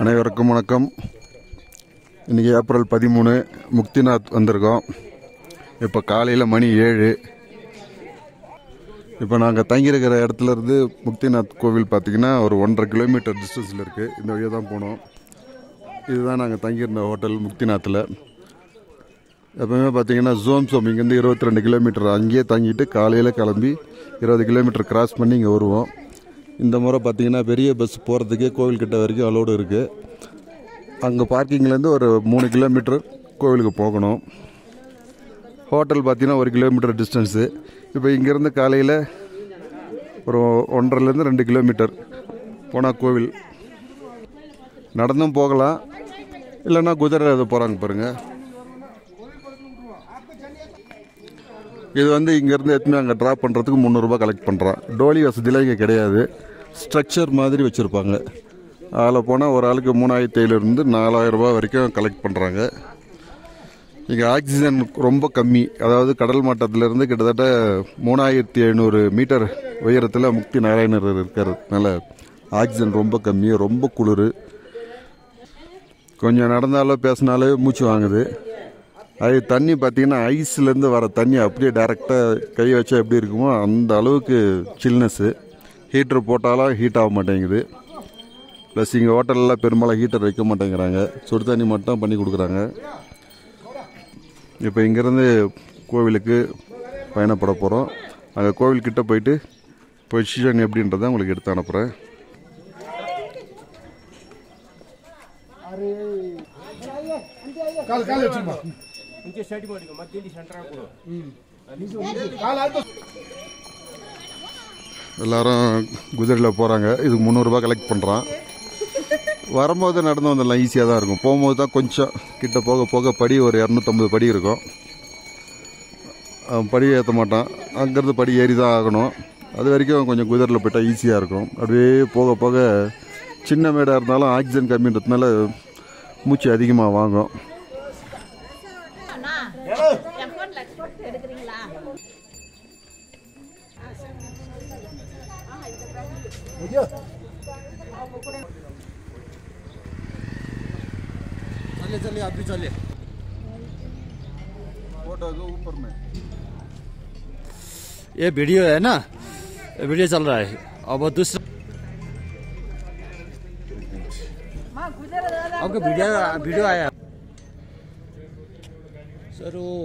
அனைவருக்கும் வணக்கம் இன்றைக்கி ஏப்ரல் பதிமூணு முக்திநாத் வந்திருக்கோம் இப்போ காலையில் மணி ஏழு இப்போ நாங்கள் தங்கியிருக்கிற இடத்துல இருந்து முக்திநாத் கோவில் பார்த்திங்கன்னா ஒரு ஒன்றரை கிலோமீட்டர் டிஸ்டன்ஸில் இருக்குது இந்த வழியாக தான் போனோம் இதுதான் நாங்கள் தங்கியிருந்த ஹோட்டல் முக்திநாத்தில் எப்பவுமே பார்த்தீங்கன்னா ஜோம் சோம் இங்கேருந்து இருபத்தி ரெண்டு கிலோமீட்டர் அங்கேயே தங்கிட்டு காலையில் கிளம்பி இருபது கிலோமீட்டர் கிராஸ் பண்ணி இங்கே வருவோம் இந்த முறை பார்த்தீங்கன்னா பெரிய பஸ் போகிறதுக்கே கோவில்கிட்ட வரைக்கும் அலோடு இருக்குது அங்கே பார்க்கிங்லேருந்து ஒரு மூணு கிலோமீட்டர் கோவிலுக்கு போகணும் ஹோட்டல் பார்த்தீங்கன்னா ஒரு கிலோமீட்டர் டிஸ்டன்ஸு இப்போ இங்கேருந்து காலையில் ஒரு ஒன்றரைலேருந்து ரெண்டு கிலோமீட்டர் போனால் கோவில் நடந்தும் போகலாம் இல்லைன்னா குதிரை இது போகிறாங்க பாருங்கள் இது வந்து இங்கேருந்து எத்தனை அங்கே ட்ராப் பண்ணுறதுக்கு முந்நூறுரூபா கலெக்ட் பண்ணுறான் டோலி வசதிலாம் இங்கே கிடையாது ஸ்ட்ரக்சர் மாதிரி வச்சுருப்பாங்க அதில் போனால் ஒரு ஆளுக்கு மூணாயிரத்தி ஐநூறுலேருந்து நாலாயிரம் ரூபாய் வரைக்கும் கலெக்ட் பண்ணுறாங்க இங்கே ஆக்சிஜன் ரொம்ப கம்மி அதாவது கடல் மட்டத்திலேருந்து கிட்டத்தட்ட மூணாயிரத்தி ஐநூறு மீட்டர் உயரத்தில் முக்தி நாராயணர் இருக்கிறதுனால ஆக்சிஜன் ரொம்ப கம்மி ரொம்ப குளிர் கொஞ்சம் நடந்தாலோ பேசினாலே மூச்சு வாங்குது அது தண்ணி பார்த்தீங்கன்னா ஐஸ்லேருந்து வர தண்ணி அப்படியே டைரெக்டாக கை வச்சா எப்படி இருக்குமோ அந்த அளவுக்கு சில்னஸ்ஸு ஹீட்ரு போட்டாலும் ஹீட் ஆக மாட்டேங்குது ப்ளஸ் இங்கே ஹோட்டலில் பெரும்பாலும் ஹீட்டர் வைக்க மாட்டேங்கிறாங்க சுடு தண்ணி மட்டும் பண்ணி கொடுக்குறாங்க இப்போ இங்கேருந்து கோவிலுக்கு பயணப்பட போகிறோம் அங்கே கோவில்கிட்ட போயிட்டு பொசிஷன் எப்படின்றத உங்களுக்கு எடுத்து அனுப்புகிறேன் ಕಾಲು ಕಾಲು ಹೆಚ್ಚು ಮುಂಚೆ ಸ್ಟಡಿ ಮಾಡಿಕೊ ಮತ್ತೆ ಇಲ್ಲಿ ಸೆಂಟ್ರ್ ಕೊಡು ಕಾಲು ಆಯ್ತು எல்லாரும் குதிரையில் போகிறாங்க இதுக்கு முந்நூறுரூபா கலெக்ட் பண்ணுறான் வரும்போது நடந்து வந்துடலாம் ஈஸியாக தான் இருக்கும் போகும்போது தான் கொஞ்சம் கிட்ட போக போக படி ஒரு இரநூத்தம்பது படி இருக்கும் அவன் படி ஏற்ற மாட்டான் அங்கேருந்து படி ஏறி தான் ஆகணும் அது வரைக்கும் கொஞ்சம் குதிரையில் போயிட்டால் ஈஸியாக இருக்கும் அப்படியே போக போக சின்ன மேடாக இருந்தாலும் ஆக்சிஜன் கம்மின்றதுனால மூச்சு அதிகமாக வாங்கும் அண்ணா, என் phone ல photo எடுக்கிறீங்களா चलिए चलिए आप भी चलिए ஃபோட்டோ ஊப்பர் में ये वीडियो है ना ये वीडियो चल रहा है अब दूसरा आपका वीडियो वीडियो आया सर वो